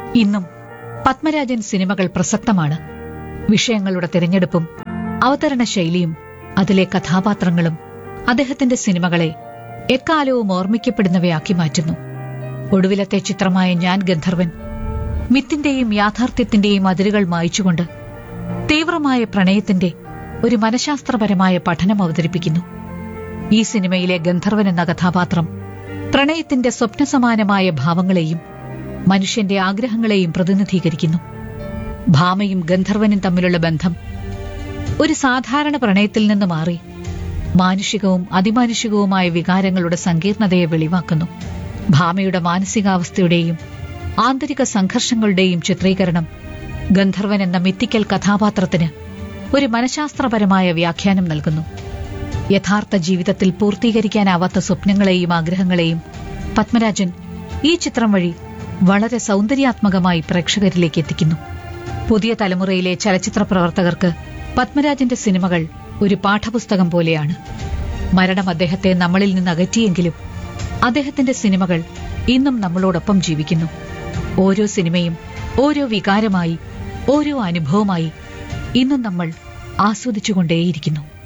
ഇന്നും പത്മരാജൻ സിനിമകൾ പ്രസക്തമാണ് വിഷയങ്ങളുടെ തിരഞ്ഞെടുപ്പും അവതരണ ശൈലിയും അതിലെ കഥാപാത്രങ്ങളും അദ്ദേഹത്തിന്റെ സിനിമകളെ എക്കാലവും ഓർമ്മിക്കപ്പെടുന്നവയാക്കി മാറ്റുന്നു ഒടുവിലത്തെ ചിത്രമായ ഞാൻ ഗന്ധർവൻ മിത്തിന്റെയും യാഥാർത്ഥ്യത്തിന്റെയും അതിരുകൾ മായ്ച്ചുകൊണ്ട് തീവ്രമായ പ്രണയത്തിന്റെ ഒരു മനഃശാസ്ത്രപരമായ പഠനം അവതരിപ്പിക്കുന്നു ഈ സിനിമയിലെ ഗന്ധർവൻ എന്ന കഥാപാത്രം പ്രണയത്തിന്റെ സ്വപ്നസമാനമായ ഭാവങ്ങളെയും മനുഷ്യന്റെ ആഗ്രഹങ്ങളെയും പ്രതിനിധീകരിക്കുന്നു ഭാമയും ഗന്ധർവനും തമ്മിലുള്ള ബന്ധം ഒരു സാധാരണ പ്രണയത്തിൽ നിന്ന് മാറി മാനുഷികവും അതിമാനുഷികവുമായ വികാരങ്ങളുടെ സങ്കീർണതയെ വെളിവാക്കുന്നു ഭാമയുടെ മാനസികാവസ്ഥയുടെയും ആന്തരിക സംഘർഷങ്ങളുടെയും ചിത്രീകരണം ഗന്ധർവൻ എന്ന മിത്തിക്കൽ കഥാപാത്രത്തിന് ഒരു മനഃശാസ്ത്രപരമായ വ്യാഖ്യാനം നൽകുന്നു യഥാർത്ഥ ജീവിതത്തിൽ പൂർത്തീകരിക്കാനാവാത്ത സ്വപ്നങ്ങളെയും ആഗ്രഹങ്ങളെയും പത്മരാജൻ ഈ ചിത്രം വഴി വളരെ സൗന്ദര്യാത്മകമായി പ്രേക്ഷകരിലേക്ക് എത്തിക്കുന്നു പുതിയ തലമുറയിലെ ചലച്ചിത്ര പ്രവർത്തകർക്ക് പത്മരാജന്റെ സിനിമകൾ ഒരു പാഠപുസ്തകം പോലെയാണ് മരണം അദ്ദേഹത്തെ നമ്മളിൽ നിന്ന് അകറ്റിയെങ്കിലും അദ്ദേഹത്തിന്റെ സിനിമകൾ ഇന്നും നമ്മളോടൊപ്പം ജീവിക്കുന്നു ഓരോ സിനിമയും ഓരോ വികാരമായി ഓരോ അനുഭവമായി ഇന്നും നമ്മൾ ആസ്വദിച്ചുകൊണ്ടേയിരിക്കുന്നു